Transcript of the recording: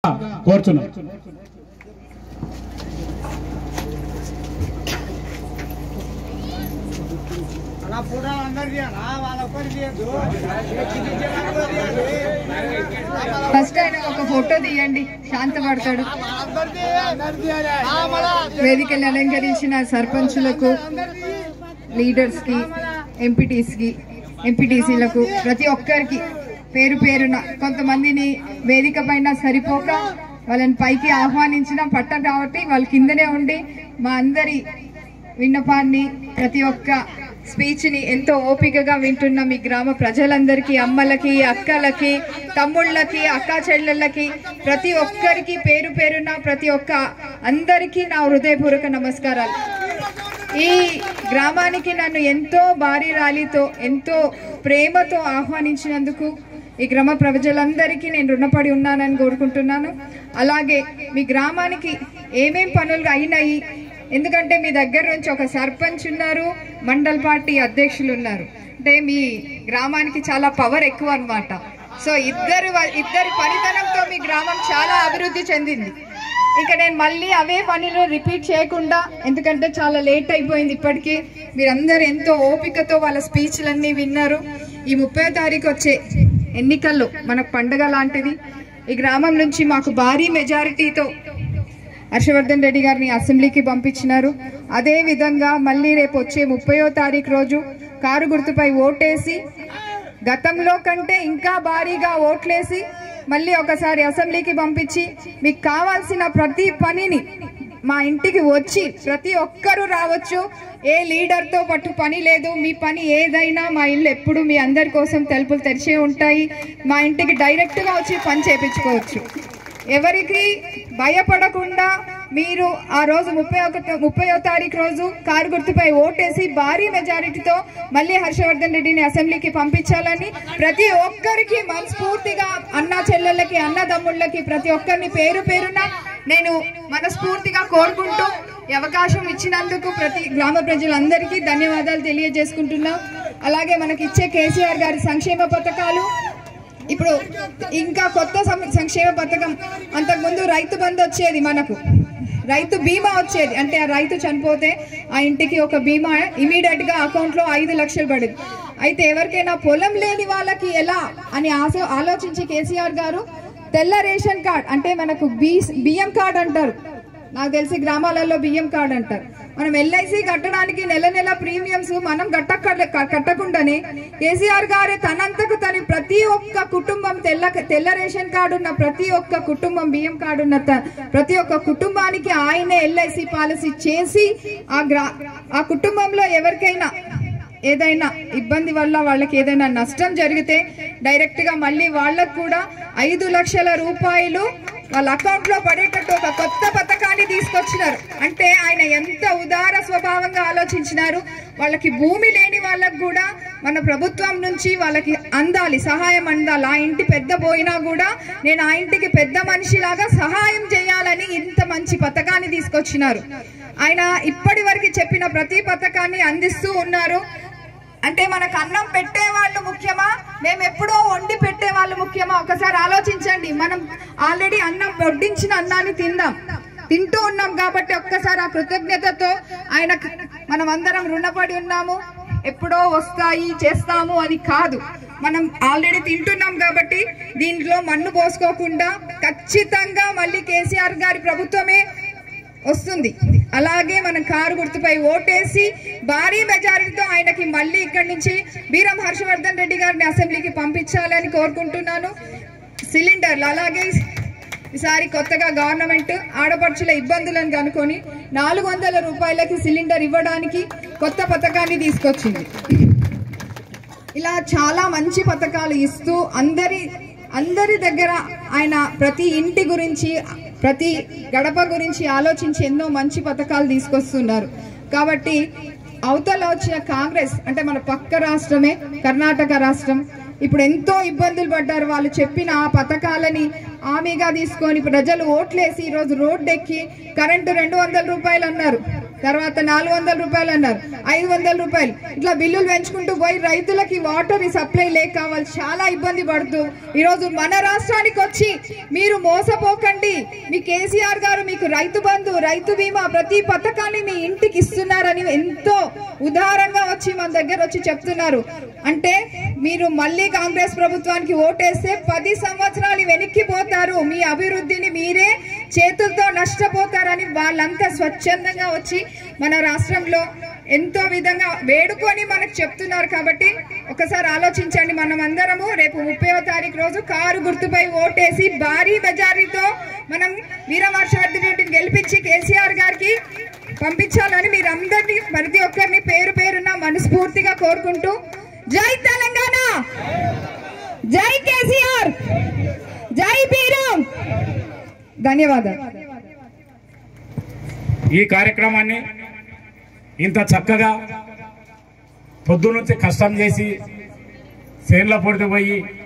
కోరుచున్నాం అలా ఫోటోలు అందరు తీయాలా వాళ్ళ ఒక్కరు తీయద్దు చిన్న చిన్న కూడా తీయాలి ఫస్ట్ ఆయన ఒక ఫోటో తీయండి శాంతపడతాడు అందరు తీయాలి అందరు తీయాలి వేదికలు అలంకరించిన సర్పంచులకు లీడర్స్ కి ఎంపీటీస్ కి ఎంపీటీసీలకు ప్రతి ఒక్కరికి పేరు పేరున కొంతమందిని వేదిక పైన సరిపోక వాళ్ళని పైకి ఆహ్వానించిన పట్టం కాబట్టి వాళ్ళ కిందనే ఉండి మా అందరి విన్నపాన్ని ప్రతి ఒక్క స్పీచ్ ని ఎంతో ఓపికగా వింటున్న మీ గ్రామ ప్రజలందరికీ అమ్మలకి అక్కలకి తమ్ముళ్ళకి అక్క చెల్లెళ్ళకి ప్రతి ఒక్కరికి పేరు పేరున ప్రతి ఒక్క అందరికీ నా హృదయపూర్వక నమస్కారాలు ఈ గ్రామానికి నన్ను ఎంతో భారీ ర్యాలీతో ఎంతో ప్రేమతో ఆహ్వానించినందుకు ఈ గ్రామ ప్రజలందరికీ నేను రుణపడి ఉన్నానని కోరుకుంటున్నాను అలాగే మీ గ్రామానికి ఏమేం పనులు అయినాయి ఎందుకంటే మీ దగ్గర నుంచి ఒక సర్పంచ్ ఉన్నారు మండల్ పార్టీ అధ్యక్షులు ఉన్నారు అంటే మీ గ్రామానికి చాలా పవర్ ఎక్కువ అన్నమాట సో ఇద్దరు వ- ఇద్దరి పనితనంతో మీ గ్రామం చాలా అభివృద్ధి చెందింది ఇక నేను మళ్ళీ అవే పనులు రిపీట్ చేయకుండా ఎందుకంటే చాలా లేట్ అయిపోయింది ఇప్పటికీ మీరందరూ ఎంతో ఓపికతో వాళ్ళ స్పీచ్లన్నీ విన్నారు ఈ ముప్పై తారీఖు వచ్చే ఎన్నికల్లో మనకు పండగ లాంటిది ఈ గ్రామం నుంచి మాకు భారీ మెజారిటీతో హర్షవర్ధన్ రెడ్డి గారిని అసెంబ్లీకి పంపించినారు అదే విధంగా మళ్ళీ రేపు వచ్చే ముప్పయో తారీఖు రోజు కారు గుర్తుపై ఓటేసి గతంలో కంటే ఇంకా భారీగా ఓట్లేసి మళ్ళీ ఒకసారి అసెంబ్లీకి పంపించి మీకు కావాల్సిన ప్రతి పనిని మా ఇంటికి వచ్చి ప్రతి ఒక్కరూ రావచ్చు ఏ లీడర్తో పట్టు పని లేదు మీ పని ఏదైనా మా ఇల్లు ఎప్పుడు మీ అందరి కోసం తలుపులు తెరిచే ఉంటాయి మా ఇంటికి డైరెక్ట్గా వచ్చి పని చేపించుకోవచ్చు ఎవరికి భయపడకుండా మీరు ఆ రోజు ముప్పై ఒకటి ముప్పయో తారీఖు రోజు కారు గుర్తుపై ఓటేసి భారీ మెజారిటీతో మళ్ళీ హర్షవర్ధన్ రెడ్డిని అసెంబ్లీకి పంపించాలని ప్రతి ఒక్కరికి మనస్ఫూర్తిగా అన్న చెల్లెళ్ళకి అన్నదమ్ముళ్ళకి ప్రతి ఒక్కరిని పేరు పేరున నేను మనస్ఫూర్తిగా కోరుకుంటూ ఈ అవకాశం ఇచ్చినందుకు ప్రతి గ్రామ ప్రజలందరికీ ధన్యవాదాలు తెలియజేసుకుంటున్నాం అలాగే మనకి ఇచ్చే కేసీఆర్ గారి సంక్షేమ పథకాలు ఇప్పుడు ఇంకా కొత్త సం- సంక్షేమ పథకం అంతకుముందు రైతు బంధు వచ్చేది మనకు రైతు బీమా వచ్చేది అంటే ఆ రైతు చనిపోతే ఆ ఇంటికి ఒక బీమా ఇమీడియట్ గా అకౌంట్ లో ఐదు లక్షలు పడింది అయితే ఎవరికైనా పొలం లేని వాళ్ళకి ఎలా అని ఆశ ఆలోచించి కేసీఆర్ గారు తెల్ల రేషన్ కార్డ్ అంటే మనకు బీ బియ్యం కార్డ్ అంటారు నాకు తెలిసి గ్రామాలలో బియ్యం కార్డ్ అంటారు మనం ఎల్ఐసి కట్టడానికి నెల నెల ప్రీమియమ్స్ మనం కట్టక కట్టకుండానే కేసీఆర్ గారే తనంతకు తన ప్రతి ఒక్క కుటుంబం తెల్ల తెల్ల రేషన్ కార్డు ఉన్న ప్రతి ఒక్క కుటుంబం బియ్యం కార్డు ఉన్న త- ప్రతి ఒక్క కుటుంబానికి ఆయనే ఎల్ఐసి పాలసీ చేసి ఆ గ్రా ఆ కుటుంబంలో ఎవరికైనా ఏదైనా ఇబ్బంది వల్ల వాళ్ళకి ఏదైనా నష్టం జరిగితే డైరెక్ట్ గా మళ్ళీ వాళ్ళకు కూడా ఐదు లక్షల రూపాయలు వాళ్ళ అకౌంట్ లో పడేటట్టు ఒక కొత్త పథకాన్ని తీసుకొచ్చినారు అంటే ఆయన ఎంత ఉదార స్వభావంగా ఆలోచించినారు వాళ్ళకి భూమి లేని వాళ్ళకు కూడా మన ప్రభుత్వం నుంచి వాళ్ళకి అందాలి సహాయం అందాలి ఆ ఇంటి పెద్ద పోయినా కూడా నేను ఆ ఇంటికి పెద్ద మనిషిలాగా సహాయం చేయాలని ఇంత మంచి పథకాన్ని తీసుకొచ్చినారు ఆయన ఇప్పటి వరకు చెప్పిన ప్రతి పథకాన్ని అందిస్తూ ఉన్నారు అంటే మనకు అన్నం పెట్టే వాళ్ళు ముఖ్యమా మేము ఎప్పుడో వండి పెట్టే వాళ్ళు ముఖ్యమా ఒకసారి ఆలోచించండి మనం ఆల్రెడీ అన్నం వడ్డించిన అన్నాన్ని తిందాం తింటూ ఉన్నాం కాబట్టి ఒక్కసారి ఆ కృతజ్ఞతతో ఆయనకు మనం అందరం రుణపడి ఉన్నాము ఎప్పుడో వస్తాయి చేస్తాము అది కాదు మనం ఆల్రెడీ తింటున్నాం కాబట్టి దీంట్లో మన్ను పోసుకోకుండా ఖచ్చితంగా మళ్ళీ కేసీఆర్ గారి ప్రభుత్వమే వస్తుంది అలాగే మనం కారు గుర్తుపై ఓటేసి భారీ మెజారిటీతో ఆయనకి మళ్ళీ ఇక్కడి నుంచి బీరం హర్షవర్ధన్ రెడ్డి గారిని అసెంబ్లీకి పంపించాలని కోరుకుంటున్నాను సిలిండర్లు అలాగే ఈసారి కొత్తగా గవర్నమెంట్ ఆడపడుచుల ఇబ్బందులను కనుకొని నాలుగు వందల రూపాయలకి సిలిండర్ ఇవ్వడానికి కొత్త పథకాన్ని తీసుకొచ్చింది ఇలా చాలా మంచి పథకాలు ఇస్తూ అందరి అందరి దగ్గర ఆయన ప్రతి ఇంటి గురించి ప్రతి గడప గురించి ఆలోచించి ఎన్నో మంచి పథకాలు తీసుకొస్తున్నారు కాబట్టి అవతల వచ్చిన కాంగ్రెస్ అంటే మన పక్క రాష్ట్రమే కర్ణాటక రాష్ట్రం ఇప్పుడు ఎంతో ఇబ్బందులు పడ్డారు వాళ్ళు చెప్పిన ఆ పథకాలని హామీగా తీసుకొని ప్రజలు ఓట్లేసి ఈరోజు రోడ్డు ఎక్కి కరెంటు రెండు వందల రూపాయలు అన్నారు తర్వాత నాలుగు వందల రూపాయలు అన్నారు ఐదు వందల రూపాయలు ఇట్లా బిల్లులు పెంచుకుంటూ పోయి రైతులకి వాటర్ సప్లై లేక కావాలి చాలా ఇబ్బంది పడుతూ ఈరోజు మన రాష్ట్రానికి వచ్చి మీరు మోసపోకండి మీ కేసీఆర్ గారు మీకు రైతు బంధు రైతు బీమా ప్రతి పథకాన్ని మీ ఇంటికి ఇస్తున్నారని ఎంతో ఉదారంగా వచ్చి మన దగ్గర వచ్చి చెప్తున్నారు అంటే మీరు మళ్ళీ కాంగ్రెస్ ప్రభుత్వానికి ఓటేస్తే పది సంవత్సరాలు వెనక్కి పోతారు మీ అభివృద్ధిని మీరే చేతులతో నష్టపోతారని వాళ్ళంతా స్వచ్ఛందంగా వచ్చి మన రాష్ట్రంలో ఎంతో విధంగా వేడుకొని మనకు చెప్తున్నారు కాబట్టి ఒకసారి ఆలోచించండి మనం అందరము రేపు ముప్పైవ తారీఖు రోజు కారు గుర్తుపై ఓటేసి భారీ మెజారిటీతో మనం వీరవర్షవర్ధి రెడ్డిని గెలిపించి కేసీఆర్ గారికి పంపించాలని మీరందరినీ ప్రతి ఒక్కరిని పేరు పేరున మనస్ఫూర్తిగా కోరుకుంటూ జై తెలంగాణ జై కేసీఆర్ జై బీరం ధన్యవాదాలు ఈ కార్యక్రమాన్ని ఇంత చక్కగా పొద్దు నుంచి కష్టం చేసి చేన్ల పొడితే పోయి